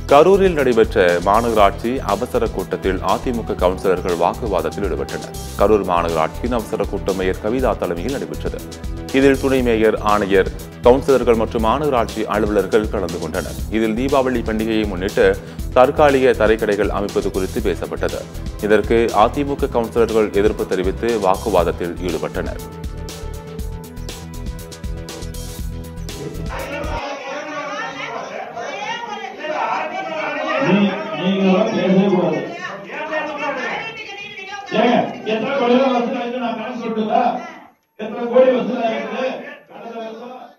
கரூரில் நடைபெற்ற மாநகராட்சி அவசர கூட்டத்தில் அதிமுக கவுன்சிலர்கள் வாக்குவாதத்தில் ஈடுபட்டனர் கரூர் மாநகராட்சியின் அவசர கூட்டம் மேயர் கவிதா தலைமையில் நடைபெற்றது இதில் துணை மேயர் ஆணையர் கவுன்சிலர்கள் மற்றும் மாநகராட்சி அலுவலர்கள் கலந்து கொண்டனர் இதில் தீபாவளி பண்டிகையை முன்னிட்டு தற்காலிக தரைக்கடைகள் அமைப்பது குறித்து பேசப்பட்டது இதற்கு அதிமுக கவுன்சிலர்கள் எதிர்ப்பு தெரிவித்து வாக்குவாதத்தில் ஈடுபட்டனர் நீ- நீங்க எல்லாம் பேசவே கூடாது ஏங்க எத்தனை கோடி ரூபாய் வசூல் ஆயிருக்கு நான் கணக்கு சொல்லட்டுங்களா எத்தனை கோடி வசூல் ஆயிருக்கு கடந்த வருஷம்